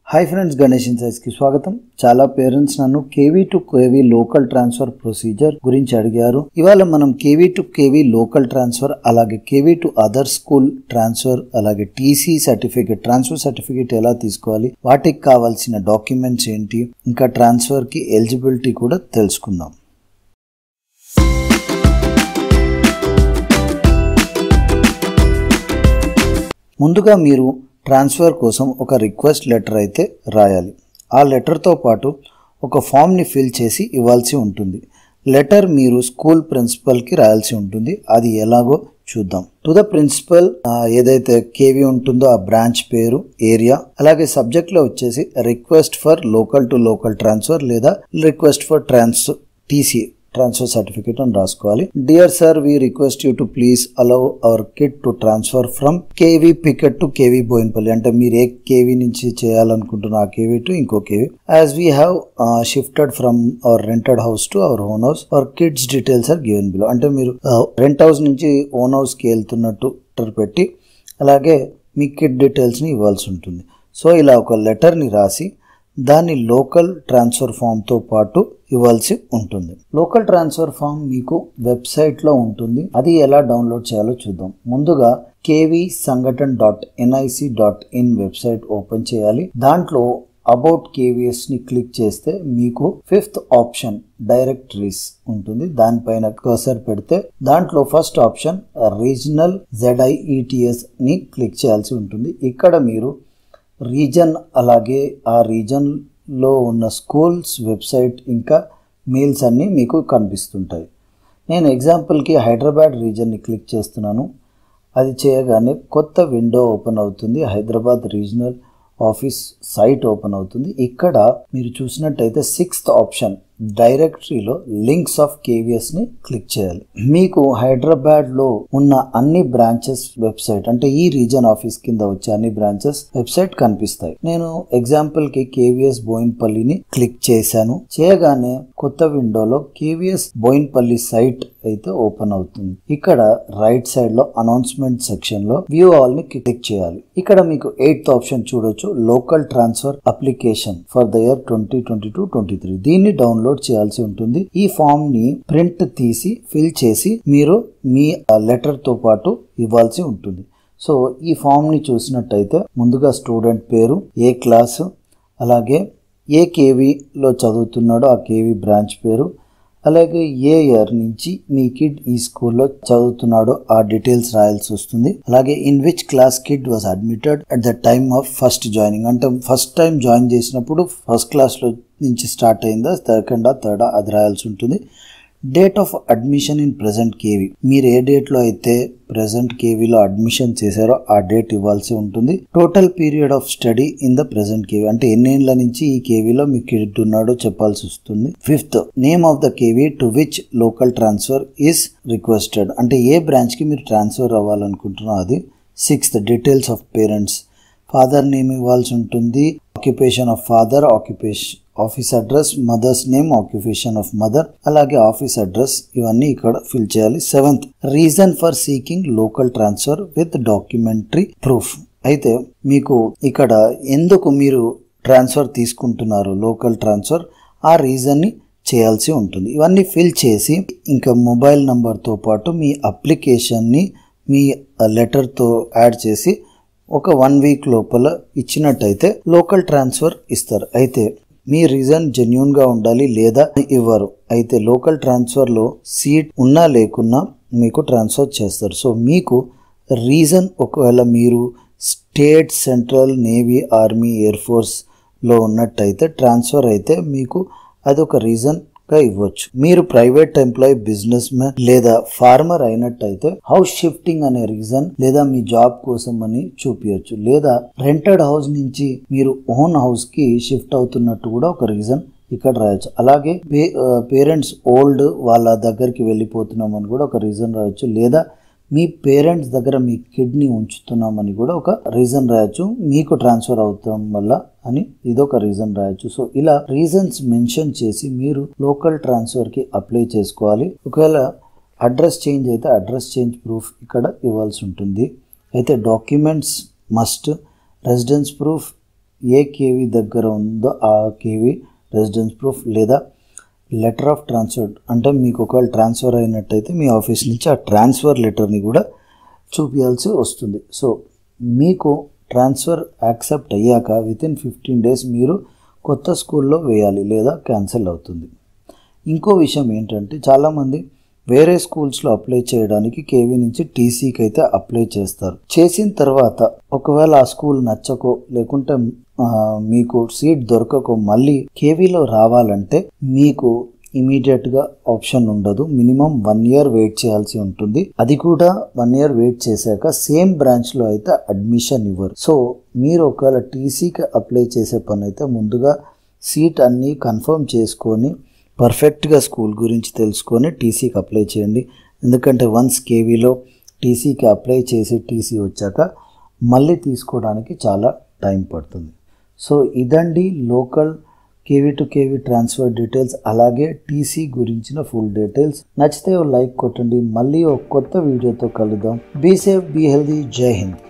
hi friends Ganesh ఇన్సైట్స్కి స్వాగతం చాలా parents నన్ను KV to KV local transfer procedure గురించి అడిగారు ఇవాళ మనం KV to KV local transfer అలాగే KV to other school transfer అలాగే టీసీ సర్టిఫికేట్ ట్రాన్స్ఫర్ సర్టిఫికేట్ ఎలా తీసుకోవాలి వాటికి కావాల్సిన డాక్యుమెంట్స్ ఏంటి ఇంకా ట్రాన్స్ఫర్కి ఎలిజిబిలిటీ కూడా తెలుసుకుందాం ముందుగా మీరు ట్రాన్స్ఫర్ కోసం ఒక రిక్వెస్ట్ లెటర్ అయితే రాయాలి ఆ లెటర్తో పాటు ఒక ఫామ్ని ఫిల్ చేసి ఇవ్వాల్సి ఉంటుంది లెటర్ మీరు స్కూల్ ప్రిన్సిపల్కి రాయాల్సి ఉంటుంది అది ఎలాగో చూద్దాం టు ద ప్రిన్సిపల్ ఏదైతే కేవీ ఉంటుందో ఆ బ్రాంచ్ పేరు ఏరియా అలాగే సబ్జెక్ట్లో వచ్చేసి request for local to local transfer లేదా request for trans TC transfer certificate అని రాసుకోవాలి dear sir we request you to please allow our kid to transfer from KV Picket to KV Bowenpally అంటే మీరు ఏ కేవీ నుంచి చేయాలనుకుంటున్న ఆ కేవీ టు ఇంకో KV as we have shifted from our rented house to our own house our kids details are given below అంటే మీరు rent house నుంచి ఓన్ హౌస్కి వెళ్తున్నట్టు లెటర్ పెట్టి అలాగే మీ కిడ్ డీటెయిల్స్ని ఇవ్వాల్సి ఉంటుంది సో ఇలా ఒక లెటర్ని రాసి దాన్ని లోకల్ ట్రాన్స్ఫర్ ఫామ్తో పాటు ఇవ్వాల్సి ఉంటుంది లోకల్ ట్రాన్స్ఫర్ ఫామ్ మీకు వెబ్సైట్లో ఉంటుంది అది ఎలా డౌన్లోడ్ చేయాలో చూద్దాం ముందుగా KV Sangathan dot NIC dot in website open చేయాలి దాంట్లో అబౌట్ కేవీఎస్ ని క్లిక్ చేస్తే మీకు ఫిఫ్త్ ఆప్షన్ డైరెక్టరీస్ ఉంటుంది దానిపైన కర్సర్ పెడితే దాంట్లో ఫస్ట్ ఆప్షన్ రీజనల్ జెడ్ఐఈటిఎస్ ని క్లిక్ చేయాల్సి ఉంటుంది ఇక్కడ మీరు రీజన్ అలాగే ఆ రీజన్లో ఉన్న స్కూల్స్ వెబ్సైట్ ఇంకా మెయిల్స్ అన్నీ మీకు కనిపిస్తుంటాయి నేను ఎగ్జాంపుల్కి హైదరాబాద్ రీజన్ని క్లిక్ చేస్తున్నాను అది చేయగానే కొత్త విండో ఓపెన్ అవుతుంది Hyderabad regional office site open అవుతుంది ఇక్కడ మీరు చూసినట్టయితే సిక్స్త్ ఆప్షన్ డైరెక్టరీలో లింక్స్ ఆఫ్ కేవీఎస్ని క్లిక్ చేయాలి మీకు హైదరాబాద్లో ఉన్న అన్ని బ్రాంచెస్ వెబ్సైట్ అంటే ఈ రీజన్ ఆఫీస్ కింద వచ్చే అన్ని బ్రాంచెస్ వెబ్సైట్ కనిపిస్తాయి నేను ఎగ్జాంపుల్కి కేవీఎస్ బోయిన్పల్లిని క్లిక్ చేశాను చేయగానే కొత్త విండోలో కేవీఎస్ బోయిన్పల్లి సైట్ అయితే ఓపెన్ అవుతుంది ఇక్కడ రైట్ సైడ్ లో అనౌన్స్మెంట్ సెక్షన్ లో వ్యూ ఆల్ ని క్లిక్ చేయాలి ఇక్కడ మీకు ఎయిత్ ఆప్షన్ చూడొచ్చు local transfer application for the year twenty twenty two twenty three దీన్ని డౌన్లోడ్ చేయాల్సి ఉంటుంది ఈ ఫామ్ ని ప్రింట్ తీసి ఫిల్ చేసి మీరు మీ లెటర్ తో పాటు ఇవ్వాల్సి ఉంటుంది సో ఈ ఫామ్ ని చూసినట్టయితే ముందుగా స్టూడెంట్ పేరు ఏ క్లాసు అలాగే ఏ కేవీలో చదువుతున్నాడో ఆ కేవీ బ్రాంచ్ పేరు అలాగే ఏ ఇయర్ నుంచి మీ కిడ్ ఈ స్కూల్లో చదువుతున్నాడో ఆ డీటెయిల్స్ రాయాల్సి వస్తుంది అలాగే in which class kid was admitted at the time of first joining అంటే ఫస్ట్ టైం జాయిన్ చేసినప్పుడు ఫస్ట్ క్లాస్లో నుంచి స్టార్ట్ అయిందా సెకండా థర్డా అది రాయాల్సి ఉంటుంది date of admission in present KV మీరు ఏ డేట్లో అయితే ప్రజెంట్ కేవీలో అడ్మిషన్ చేశారో ఆ డేట్ ఇవ్వాల్సి ఉంటుంది total period of study in the present KV అంటే ఎన్నేళ్ల నుంచి ఈ కేవీలో మీ కిడ్ ఉన్నాడో చెప్పాల్సి వస్తుంది fifth name of the KV to which local transfer is requested అంటే ఏ బ్రాంచ్కి మీరు ట్రాన్స్ఫర్ అవ్వాలనుకుంటున్నారో అది sixth details of parents father name ఇవ్వాల్సి ఉంటుంది occupation of father occupation office address mother's name occupation of mother అలాగే ఆఫీస్ అడ్రస్ ఇవన్నీ ఇక్కడ ఫిల్ చేయాలి seventh reason for seeking local transfer with documentary proof అయితే మీకు ఇక్కడ ఎందుకు మీరు ట్రాన్స్ఫర్ తీసుకుంటున్నారు లోకల్ ట్రాన్స్ఫర్ ఆ రీజన్ని చేయాల్సి ఉంటుంది ఇవన్నీ ఫిల్ చేసి ఇంకా మొబైల్ నంబర్తో పాటు మీ అప్లికేషన్ని మీ లెటర్తో యాడ్ చేసి ఒక వన్ వీక్ లోపల ఇచ్చినట్టయితే లోకల్ ట్రాన్స్ఫర్ ఇస్తారు అయితే మీ రీజన్ జెన్యున్ గా ఉండాలి లేదా ఇవ్వరు అయితే లోకల్ ట్రాన్స్ఫర్ లో సీట్ ఉన్నా లేకున్నా మీకు ట్రాన్స్ఫర్ చేస్తారు సో మీకు రీజన్ ఒకవేళ మీరు state central navy army air force లో ఉన్నట్టయితే ట్రాన్స్ఫర్ అయితే మీకు అదొక రీజన్ గా ఇవ్వచ్చు మీరు ప్రైవేట్ ఎంప్లాయీ బిజినెస్ మ్యాన్ లేదా ఫార్మర్ అయినట్టయితే హౌస్ షిఫ్టింగ్ అనే రీజన్ లేదా మీ జాబ్ కోసం అని చూపించచ్చు లేదా రెంటెడ్ హౌస్ నుంచి మీరు ఓన్ హౌస్ కి షిఫ్ట్ అవుతున్నట్టు కూడా ఒక రీజన్ ఇక్కడ రాయొచ్చు అలాగే పేరెంట్స్ ఓల్డ్ వాళ్ళ దగ్గరికి వెళ్ళిపోతున్నామని కూడా ఒక రీజన్ రాయొచ్చు లేదా మీ పేరెంట్స్ దగ్గర మీ కిడ్నీ ఉంచుతున్నామని కూడా ఒక రీజన్ రాయొచ్చు మీకు ట్రాన్స్ఫర్ అవుతాం వల్ల అని ఇదొక రీజన్ రాయొచ్చు సో ఇలా రీజన్స్ మెన్షన్ చేసి మీరు లోకల్ ట్రాన్స్ఫర్కి అప్లై చేసుకోవాలి ఒకవేళ అడ్రస్ చేంజ్ అయితే అడ్రస్ చేంజ్ ప్రూఫ్ ఇక్కడ ఇవ్వాల్సి ఉంటుంది అయితే డాక్యుమెంట్స్ మస్ట్ రెసిడెన్స్ ప్రూఫ్ ఏ కేవీ దగ్గర ఉందో ఆ కేవీ రెసిడెన్స్ ప్రూఫ్ లేదా లెటర్ ఆఫ్ ట్రాన్స్ఫర్ అంటే మీకు ఒకవేళ ట్రాన్స్ఫర్ అయినట్టయితే మీ ఆఫీస్ నుంచి ఆ ట్రాన్స్ఫర్ లెటర్ని కూడా చూపించాల్సి వస్తుంది సో మీకు ట్రాన్స్ఫర్ యాక్సెప్ట్ అయ్యాక వితిన్ ఫిఫ్టీన్ డేస్ మీరు కొత్త స్కూల్లో వేయాలి లేదా క్యాన్సిల్ అవుతుంది ఇంకో విషయం ఏంటంటే చాలామంది వేరే స్కూల్స్లో అప్లై చేయడానికి కేవీ నుంచి టీసీకి అయితే అప్లై చేస్తారు చేసిన తర్వాత ఒకవేళ ఆ స్కూల్ నచ్చకో లేకుంటే ఆ, మీకు సీట్ దొరకకో మళ్ళీ కేవీలో రావాలంటే మీకు ఇమీడియట్ గా ఆప్షన్ ఉండదు మినిమం వన్ ఇయర్ వెయిట్ చేయాల్సి ఉంటుంది అది కూడా వన్ ఇయర్ వెయిట్ చేశాక సేమ్ బ్రాంచ్ లో అయితే అడ్మిషన్ ఇవ్వరు సో మీరు ఒకవేళ టీసీకి అప్లై చేసే పని అయితే ముందుగా సీట్ అన్నీ కన్ఫర్మ్ చేసుకొని పర్ఫెక్ట్గా స్కూల్ గురించి తెలుసుకొని టీసీకి అప్లై చేయండి ఎందుకంటే వన్స్ కేవీలో టీసీకి అప్లై చేసి టీసీ వచ్చాక మళ్ళీ తీసుకోవడానికి చాలా టైం పడుతుంది సో ఇదండి local KV to KV transfer details అలాగే టీసీ గురించిన ఫుల్ డీటెయిల్స్ నచ్చితే ఓ లైక్ కొట్టండి మళ్ళీ ఒక కొత్త వీడియోతో కలుద్దాం బీ సేఫ్ బీ హెల్దీ జై హింద్